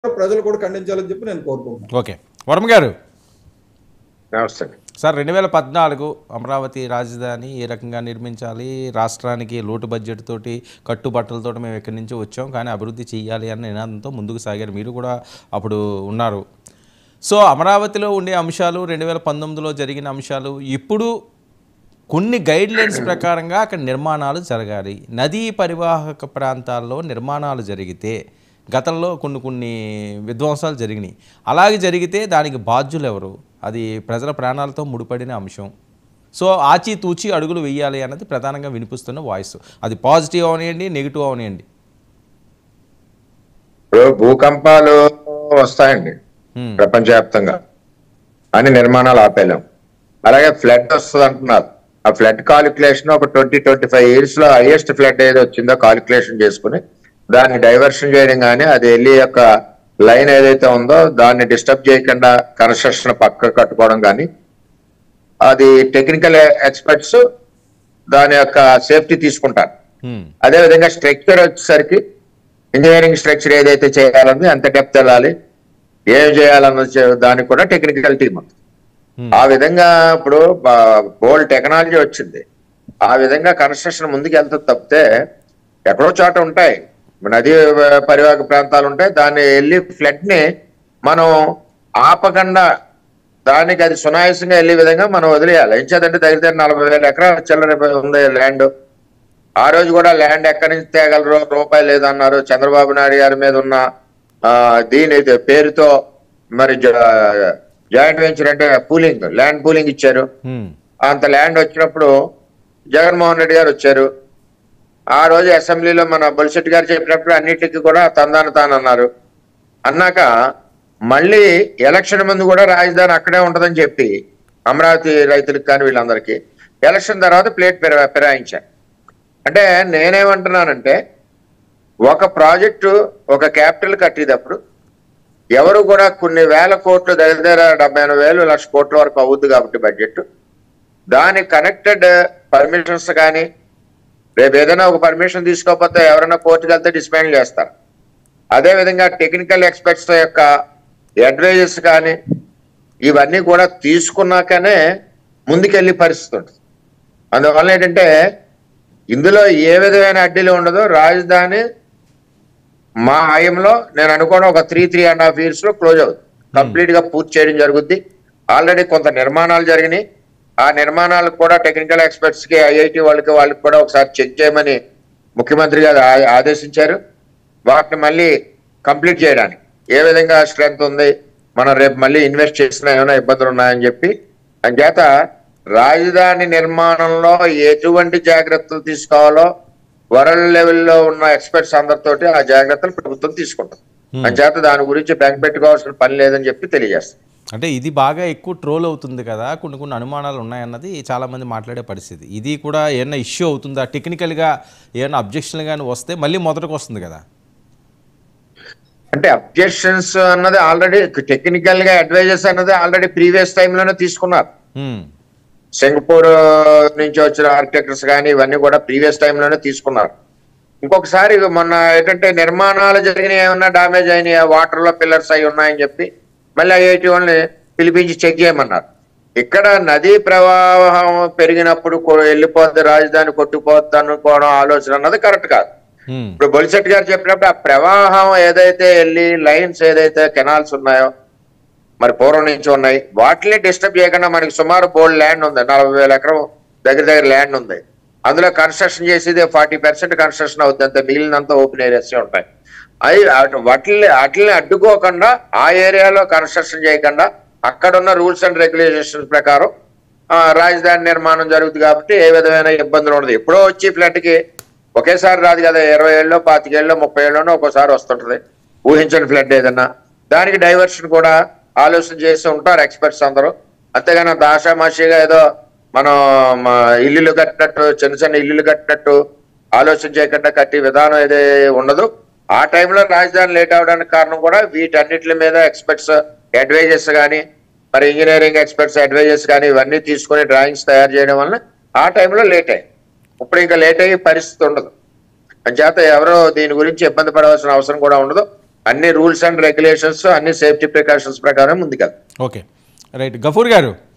ప్రజలు కూడా ఖండించాలని చెప్పి నేను కోరుకుంటున్నాను ఓకే వర్మ గారు నమస్తే సార్ రెండు వేల పద్నాలుగు అమరావతి రాజధాని ఏ రకంగా నిర్మించాలి రాష్ట్రానికి లోటు బడ్జెట్ తోటి కట్టుబట్టలతోటి మేము ఎక్కడి నుంచి వచ్చాం కానీ అభివృద్ధి చేయాలి అన్న నినాదంతో ముందుకు సాగారు మీరు కూడా అప్పుడు ఉన్నారు సో అమరావతిలో ఉండే అంశాలు రెండు వేల పంతొమ్మిదిలో జరిగిన అంశాలు ఇప్పుడు కొన్ని గైడ్ లైన్స్ ప్రకారంగా అక్కడ నిర్మాణాలు జరగాలి నదీ పరివాహక ప్రాంతాల్లో నిర్మాణాలు జరిగితే గతంలో కొన్ని కొన్ని విధ్వంసాలు జరిగినాయి అలాగే జరిగితే దానికి బాధ్యులు ఎవరు అది ప్రజల ప్రాణాలతో ముడిపడిన అంశం సో ఆచి తూచి అడుగులు వేయాలి అన్నది ప్రధానంగా వినిపిస్తున్న వాయిస్ అది పాజిటివ్ అవనియండి నెగిటివ్ అవనియండి ఇప్పుడు భూకంపాలు వస్తాయండి హ్మ్. ప్రపంచవ్యాప్తంగా అని నిర్మాణాలు ఆపేలాం అలాగే ఫ్లడ్ వస్తుంది అంటున్నారు ఆ ఫ్లడ్ కాలిక్యులేషన్ ఒక ట్వంటీ ట్వంటీ ఫైవ్ ఇయర్స్ లో హైయెస్ట్ ఫ్లడ్ ఏది వచ్చిందో కాలిక్యులేషన్ చేసుకుని దాన్ని డైవర్షన్ చేయడం కానీ అది వెళ్ళి యొక్క లైన్ ఏదైతే ఉందో దాన్ని డిస్టర్బ్ చేయకుండా కన్స్ట్రక్షన్ పక్క కట్టుకోవడం కానీ అది టెక్నికల్ ఎక్స్పర్ట్స్ దాని యొక్క సేఫ్టీ తీసుకుంటారు హ్మ్. అదే విధంగా స్ట్రక్చర్ వచ్చేసరికి ఇంజనీరింగ్ స్ట్రక్చర్ ఏదైతే చేయాలని ఎంత డెప్త్ వెళ్ళాలి ఏం చేయాలన్న చే- దానికి కూడా టెక్నికల్ టీమ్ ఉంది Hmm. ఆ విధంగా ఇప్పుడు బోల్డ్ టెక్నాలజీ వచ్చింది ఆ విధంగా కన్స్ట్రక్షన్ ముందుకు వెళ్తుంది తప్పితే ఎక్కడో చోట ఉంటాయి నదీ పరివాహక ప్రాంతాలు ఉంటాయి దాన్ని వెళ్ళి ఫ్లడ్ ని మనం ఆపకుండా దానికి అది సునాయాసంగా వెళ్ళే విధంగా మనం వదిలేయాలి ఏం చేద్దంటే దగ్గర దగ్గర నలభై వేల ఎకరాల చిల్లర ఉంది ల్యాండ్ ఆ రోజు కూడా ల్యాండ్ ఎక్కడి నుంచి తేగలరు రూపాయి లేదన్నారు చంద్రబాబు నాయుడు గారి మీద ఉన్న ఆ, దీని ఇది పేరుతో మరి జా- జాయింట్ వెంచర్ అంటే పూలింగ్ ల్యాండ్ పూలింగ్ ఇచ్చారు హ్మ్. అంత ల్యాండ్ వచ్చినప్పుడు జగన్మోహన్ రెడ్డి గారు వచ్చారు ఆ రోజు అసెంబ్లీలో మన బొలిశెట్టి గారు చెప్పినప్పుడు అన్నిటికీ కూడా తందాన తాను అన్నారు అన్నాక మళ్ళీ ఎలక్షన్ ముందు కూడా రాజధాని అక్కడే ఉంటదని చెప్పి అమరావతి రైతులకు కానీ వీళ్ళందరికీ ఎలక్షన్ తర్వాత ప్లేట్ పిరా ఫిరాయించారు అంటే నేనేమంటున్నానంటే ఒక ప్రాజెక్టు ఒక క్యాపిటల్ కట్టేటప్పుడు ఎవరు కూడా కొన్ని వేల కోట్లు దగ్గర దగ్గర డెబ్బై ఎనభై వేలు లక్ష కోట్ల వరకు అవుద్ది కాబట్టి బడ్జెట్ దాని కనెక్టెడ్ పర్మిషన్స్ కానీ రేపు ఏదైనా ఒక పర్మిషన్ తీసుకోకపోతే ఎవరైనా కోర్టుకు వెళ్తే డిస్మాండ్ చేస్తారు అదే విధంగా టెక్నికల్ ఎక్స్పర్ట్స్ యొక్క అడ్వైజెస్ కానీ ఇవన్నీ కూడా తీసుకున్నాకనే ముందుకెళ్ళి పరిస్థితి ఉంటుంది అందువల్ల ఏంటంటే ఇందులో ఏ విధమైన అడ్డీలు ఉండదు రాజధాని మా హయంలో నేను అనుకోవడం ఒక three three and half years లో క్లోజ్ అవుతుంది కంప్లీట్ గా పూర్తి చేయడం జరుగుద్ది ఆల్రెడీ కొంత నిర్మాణాలు జరిగినాయి ఆ నిర్మాణాలకు కూడా టెక్నికల్ ఎక్స్పర్ట్స్ కి ఐఐటి వాళ్ళకి వాళ్ళకి కూడా ఒకసారి చెక్ చేయమని ముఖ్యమంత్రి గారు ఆ- ఆదేశించారు వాటిని మళ్ళీ కంప్లీట్ చేయడానికి ఏ విధంగా స్ట్రెంగ్త్ ఉంది మనం రేపు మళ్ళీ ఇన్వెస్ట్ చేసినా ఏమైనా ఇబ్బందులు ఉన్నాయని చెప్పి అంచేత రాజధాని నిర్మాణంలో ఎటువంటి జాగ్రత్తలు తీసుకోవాలో వరల్డ్ లెవెల్లో ఉన్న ఎక్స్పర్ట్స్ అందరితోటి ఆ జాగ్రత్తలు ప్రభుత్వం తీసుకుంటుంది అంచేత దాని గురించి బెంక్ పెట్టుకోవాల్సిన పని లేదని చెప్పి తెలియజేస్తాం అంటే ఇది బాగా ఎక్కువ ట్రోల్ అవుతుంది కదా కొన్ని కొన్ని అనుమానాలు ఉన్నాయన్నది చాలామంది మాట్లాడే పరిస్థితి ఇది కూడా ఏమైనా ఇష్యూ అవుతుందా టెక్నికల్గా ఏమైనా అబ్జెక్షన్లు కానీ వస్తే మళ్ళీ మొదటికి వస్తుంది కదా అంటే అబ్జెక్షన్స్ అన్నది ఆల్రెడీ టెక్నికల్ గా అడ్వైజర్స్ అన్నది ఆల్రెడీ ప్రీవియస్ లోనే తీసుకున్నారు హ్మ్. సింగపూర్ నుంచి వచ్చిన ఆర్కిటెక్టర్స్ కానీ ఇవన్నీ కూడా ప్రీవియస్ లోనే తీసుకున్నారు ఇంకొకసారి మొన్న ఏంటంటే నిర్మాణాలు జరిగిన ఏమన్నా డామేజ్ అయినాయి వాటర్ లో పిల్లర్స్ అయి ఉన్నాయని చెప్పి మళ్ళీ ఐఐటి వాళ్ళని పిలిపించి చెక్ చేయమన్నారు ఇక్కడ నదీ ప్రవాహం పెరిగినప్పుడు కొ- వెళ్ళిపోద్ది రాజధాని కొట్టుకుపోద్ది అనుకోవడం ఆలోచన అన్నది కరెక్ట్ కాదు హ్మ్. ఇప్పుడు బొలిశెట్టి గారు చెప్పినప్పుడు ఆ ప్రవాహం ఏదైతే వెళ్ళి లైన్స్ ఏదైతే కెనాల్స్ ఉన్నాయో మరి పూర్వం నుంచి ఉన్నాయి వాటిని డిస్టర్బ్ చేయకుండా మనకి సుమారు బోల్డ్ ల్యాండ్ ఉంది నలభై వేల ఎకరం దగ్గర దగ్గర ల్యాండ్ ఉంది అందులో కన్స్ట్రక్షన్ చేసేది ఫార్టీ పర్సెంట్ కన్స్ట్రక్షన్ అవుతుంది అంత మిగిలినంత ఓపెన్ ఏరియాస్ ఉంటాయి అవి అటు- వాటిని వాటిని అడ్డుకోకుండా ఆ ఏరియాలో కన్స్ట్రక్షన్ చేయకుండా అక్కడ ఉన్న రూల్స్ అండ్ రెగ్యులేషన్స్ ప్రకారం ఆ, రాజధాని నిర్మాణం జరుగుతుంది కాబట్టి ఏ విధమైన ఇబ్బందులు ఉండదు ఎప్పుడో వచ్చి ఫ్లడ్ కి ఒకేసారి రాదు కదా ఇరవై ఏళ్ళలో పాతికేళ్ళలో ముప్పై ఏళ్ళలో ఒక్కోసారి వస్తుంటది ఊహించని ఫ్లడ్ ఏదన్నా దానికి డైవర్షన్ కూడా ఆలోచన చేస్తూ ఉంటారు ఎక్స్పర్ట్స్ అందరూ అంతేగాని దాషామాషిగా ఏదో మనం మా ఇల్లులు కట్టినట్టు చిన్న చిన్న ఇల్లులు కట్టినట్టు ఆలోచన చేయకుండా కట్టి విధానం ఏదే ఉండదు ఆ టైంలో రాజధాని లేట్ అవడానికి కారణం కూడా వీటన్నిటి మీద ఎక్స్పర్ట్స్ అడ్వైజర్స్ కానీ మరి ఇంజనీరింగ్ ఎక్స్పర్ట్స్ అడ్వైజర్స్ కానీ ఇవన్నీ తీసుకొని డ్రాయింగ్స్ తయారు చేయడం వల్ల ఆ టైంలో లేట్ అయ్యి ఇప్పుడు ఇంకా లేట్ అయ్యే పరిస్థితి ఉండదు అంచేత ఎవరో దీని గురించి ఇబ్బంది పడవలసిన అవసరం కూడా ఉండదు అన్ని రూల్స్ అండ్ రెగ్యులేషన్స్ అన్ని సేఫ్టీ ప్రికాషన్స్ ప్రకారం ముందుకెళ్తాం ఓకే రైట్ గఫూర్ గారు